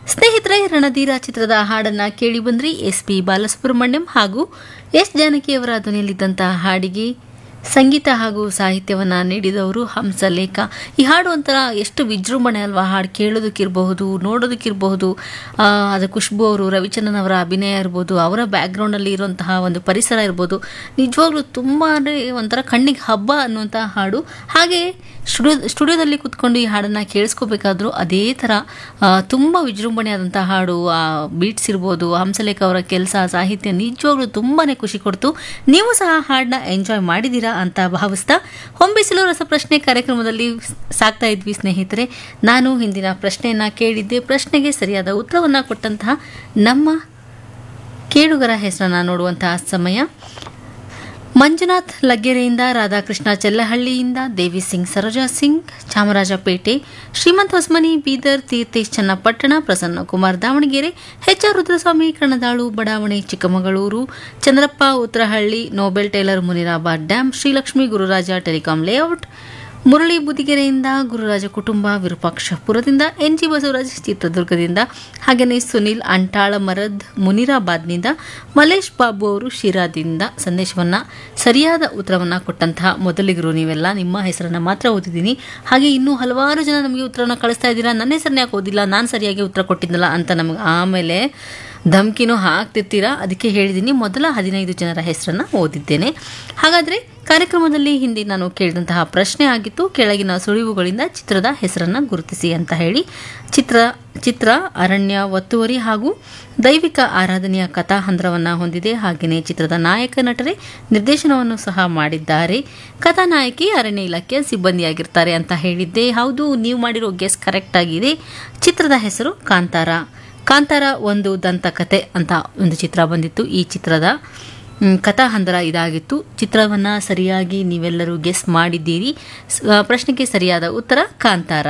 ಸ್ನೇಹಿತರೆ ರಣಧೀರ ಚಿತ್ರದ ಹಾಡನ್ನ ಕೇಳಿ ಬಂದ್ರಿ ಎಸ್ ಪಿ ಬಾಲಸುಬ್ರಹ್ಮಣ್ಯಂ ಹಾಗೂ ಎಸ್ ಜಾನಕಿಯವರ ಧ್ವನಿಯಲ್ಲಿದ್ದಂತಹ ಹಾಡಿಗೆ ಸಂಗೀತ ಹಾಗೂ ಸಾಹಿತ್ಯವನ್ನ ನೀಡಿದವರು ಹಂಸಲೇಖ ಈ ಹಾಡು ಒಂಥರ ಎಷ್ಟು ವಿಜೃಂಭಣೆ ಅಲ್ವಾ ಹಾಡು ಕೇಳೋದಕ್ಕಿರಬಹುದು ನೋಡೋದಕ್ಕಿರಬಹುದು ಆ, ಅದು ಖುಷ್ಬು ಅವರು ರವಿಚಂದ್ರನ್ ಅವರ ಅಭಿನಯ ಇರ್ಬೋದು ಅವರ ಬ್ಯಾಕ್ಗ್ರೌಂಡಲ್ಲಿ ಇರುವಂತಹ ಒಂದು ಪರಿಸರ ಇರ್ಬೋದು ನಿಜವಾಗ್ಲೂ ತುಂಬ ಅಂದರೆ ಒಂಥರ ಕಣ್ಣಿಗೆ ಹಬ್ಬ ಅನ್ನುವಂಥ ಹಾಡು ಹಾಗೆ ಸ್ಟುಡಿಯೋ ಸ್ಟುಡಿಯೋದಲ್ಲಿ ಕುತ್ಕೊಂಡು ಈ ಹಾಡನ್ನು ಕೇಳಿಸ್ಕೋಬೇಕಾದ್ರೂ ಅದೇ ಥರ ಆ, ತುಂಬ ವಿಜೃಂಭಣೆಯಾದಂಥ ಹಾಡು ಆ ಬೀಟ್ಸ್ ಇರ್ಬೋದು ಹಂಸಲೇಖ ಅವರ ಕೆಲಸ ಸಾಹಿತ್ಯ ನಿಜವಾಗ್ಲೂ ತುಂಬಾ ಖುಷಿ ಕೊಡ್ತು ನೀವು ಸಹ ಹಾಡನ್ನ ಎಂಜಾಯ್ ಮಾಡಿದ್ದೀರಾ ಅಂತ ಭಾವಿಸ್ತಾ ಹೊಂಬಿಸಿಲು ರಸಪ್ರಶ್ನೆ ಕಾರ್ಯಕ್ರಮದಲ್ಲಿ ಸಾಕ್ತಾ ಇದ್ವಿ ಸ್ನೇಹಿತರೆ ನಾನು ಹಿಂದಿನ ಪ್ರಶ್ನೆಯನ್ನು ಕೇಳಿದ್ದೆ ಪ್ರಶ್ನೆಗೆ ಸರಿಯಾದ ಉತ್ತರವನ್ನು ಕೊಟ್ಟಂತಹ ನಮ್ಮ ಕೇಳುಗರ ಹೆಸರನ್ನು ನೋಡುವಂತಹ ಸಮಯ ಮಂಜುನಾಥ್ ಲಗ್ಗೆರೆಯಿಂದ ರಾಧಾಕೃಷ್ಣ ಚೆಲ್ಲಹಳ್ಳಿಯಿಂದ ದೇವಿ ಸಿಂಗ್ ಸರೋಜಾ ಸಿಂಗ್ ಚಾಮರಾಜಪೇಟೆ ಶ್ರೀಮಂತ್ ಹೊಸಮನಿ ಬೀದರ್ ತೀರ್ಥೇಶ್ ಚನ್ನಪಟ್ಟಣ ಪ್ರಸನ್ನ ಕುಮಾರ್ ದಾವಣಗೆರೆ ಎಚ್ ಆರ್ ರುದ್ರಸ್ವಾಮಿ ಕಣದಾಳು ಬಡಾವಣೆ Chikkamagaluru Chandrappa Uttarahalli noble tailor Munirabad dam Srilakshmi Gururaja telecom layout Murali ಬುದಿಗೆರೆಯಿಂದ ಗುರುರಾಜ ಕುಟುಂಬ ವಿರೂಪಾಕ್ಷಪುರದಿಂದ ಎನ್ ಜಿ ಬಸವರಾಜ್ ಚಿತ್ರದುರ್ಗದಿಂದ ಹಾಗೆಯೇ ಸುನಿಲ್ ಅಂಟಾಳ ಮರದ್ ಮುನಿರಾಬಾದ್ನಿಂದ ಮಲೇಶ್ ಬಾಬು ಅವರು ಶಿರಾದಿಂದ ಸಂದೇಶವನ್ನ ಸರಿಯಾದ ಉತ್ತರವನ್ನ ಕೊಟ್ಟಂತಹ ಮೊದಲಿಗರು ನೀವೆಲ್ಲ ನಿಮ್ಮ ಹೆಸರನ್ನ ಮಾತ್ರ ಓದಿದ್ದೀನಿ ಹಾಗೆ ಇನ್ನೂ ಹಲವಾರು ಜನ ನಮಗೆ ಉತ್ತರನ ಕಳಿಸ್ತಾ ಇದ್ದೀರಾ ನನ್ನ ಹೆಸರನ್ನ ಯಾಕೆ ಓದಿಲ್ಲ ನಾನು ಸರಿಯಾಗಿ ಉತ್ತರ ಕೊಟ್ಟಿದ್ದಲ್ಲ ಅಂತ ನಮಗೆ ಆಮೇಲೆ ಧಮ್ಕಿನೂ ಹಾಕ್ತಿರ್ತೀರಾ ಅದಕ್ಕೆ ಹೇಳಿದ್ದೀನಿ ಮೊದಲ ಹದಿನೈದು ಜನರ ಹೆಸರನ್ನ ಓದಿದ್ದೇನೆ ಹಾಗಾದರೆ ಕಾರ್ಯಕ್ರಮದಲ್ಲಿ ಹಿಂದೆ ನಾನು ಕೇಳಿದಂತಹ ಪ್ರಶ್ನೆ ಆಗಿತ್ತು ಕೆಳಗಿನ ಸುಳಿವುಗಳಿಂದ ಚಿತ್ರದ ಹೆಸರನ್ನ ಗುರುತಿಸಿ ಅಂತ ಹೇಳಿ ಚಿತ್ರ ಚಿತ್ರ ಅರಣ್ಯ ಒತ್ತುವರಿ ಹಾಗೂ ದೈವಿಕ ಆರಾಧನೆಯ ಕಥಾಹಂದ್ರವನ್ನು ಹೊಂದಿದೆ ಹಾಗೆಯೇ ಚಿತ್ರದ ನಾಯಕ ನಟರೇ ನಿರ್ದೇಶನವನ್ನು ಸಹ ಮಾಡಿದ್ದಾರೆ ಕಥಾನಾಯಕಿ ಅರಣ್ಯ ಇಲಾಖೆಯ ಸಿಬ್ಬಂದಿಯಾಗಿರ್ತಾರೆ ಅಂತ ಹೇಳಿದ್ದೆ ಹೌದು ನೀವು ಮಾಡಿರೋ ಗೆಸ್ ಕರೆಕ್ಟ್ ಆಗಿದೆ ಚಿತ್ರದ ಹೆಸರು ಕಾಂತಾರ ಕಾಂತಾರ ಒಂದು ದಂತಕಥೆ ಅಂತ ಒಂದು ಚಿತ್ರ ಬಂದಿತ್ತು ಈ ಚಿತ್ರದ ಮ್, ಕಥಾಹಂದರ ಇದಾಗಿತ್ತು ಚಿತ್ರವನ್ನು ಸರಿಯಾಗಿ ನೀವೆಲ್ಲರೂ ಗೆಸ್ ಮಾಡಿದ್ದೀರಿ ಸ್- ಆ, ಪ್ರಶ್ನೆಗೆ ಸರಿಯಾದ ಉತ್ತರ ಕಾಂತಾರ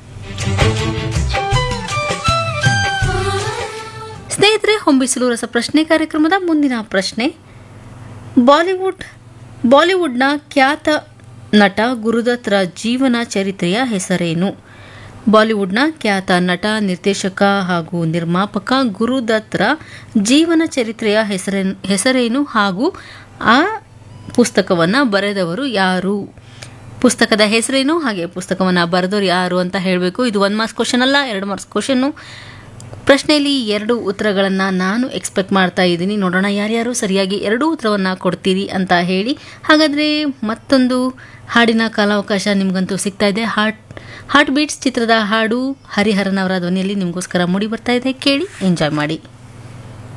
ಸ್ನೇಹಿತರೆ ಹೊಂಬಿಸಲು ರಸ ಪ್ರಶ್ನೆ ಕಾರ್ಯಕ್ರಮದ ಮುಂದಿನ ಪ್ರಶ್ನೆ ಬಾಲಿವುಡ್ ಬಾಲಿವುಡ್ನ ಖ್ಯಾತ ನಟ ಗುರುದತ್ತರ ಜೀವನ ಚರಿತ್ರೆಯ ಹೆಸರೇನು ಬಾಲಿವುಡ್ನ ಖ್ಯಾತ ನಟ ನಿರ್ದೇಶಕ ಹಾಗೂ ನಿರ್ಮಾಪಕ ಗುರುದತ್ತರ ಜೀವನ ಚರಿತ್ರೆಯ ಹೆಸರೇನು ಹೆಸರೇನು ಹಾಗೂ ಆ ಪುಸ್ತಕವನ್ನು ಬರೆದವರು ಯಾರು ಪುಸ್ತಕದ ಹೆಸರೇನು ಹಾಗೆ ಪುಸ್ತಕವನ್ನು ಬರೆದವರು ಯಾರು ಅಂತ ಹೇಳಬೇಕು ಇದು ಒನ್ ಮಾರ್ಕ್ಸ್ ಕ್ವಶನ್ ಅಲ್ಲ ಎರಡು ಮಾರ್ಕ್ಸ್ ಕ್ವಶನ್ನು ಪ್ರಶ್ನೆಯಲ್ಲಿ ಎರಡು ಉತ್ತರಗಳನ್ನು ನಾನು ಎಕ್ಸ್ಪೆಕ್ಟ್ ಮಾಡ್ತಾ ಇದ್ದೀನಿ ನೋಡೋಣ ಯಾರ್ಯಾರು ಸರಿಯಾಗಿ ಎರಡೂ ಉತ್ತರವನ್ನು ಕೊಡ್ತೀರಿ ಅಂತ ಹೇಳಿ ಹಾಗಾದರೆ ಮತ್ತೊಂದು ಹಾಡಿನ ಕಾಲಾವಕಾಶ ನಿಮಗಂತೂ ಸಿಗ್ತಾ ಇದೆ ಹಾರ್ಟ್ ಹಾರ್ಟ್ ಬೀಟ್ಸ್ ಚಿತ್ರದ ಹಾಡು ಹರಿಹರನ್ ಅವರ ಧ್ವನಿಯಲ್ಲಿ ನಿಮಗೋಸ್ಕರ ಮೂಡಿ ಬರ್ತಾ ಇದೆ ಕೇಳಿ ಎಂಜಾಯ್ ಮಾಡಿ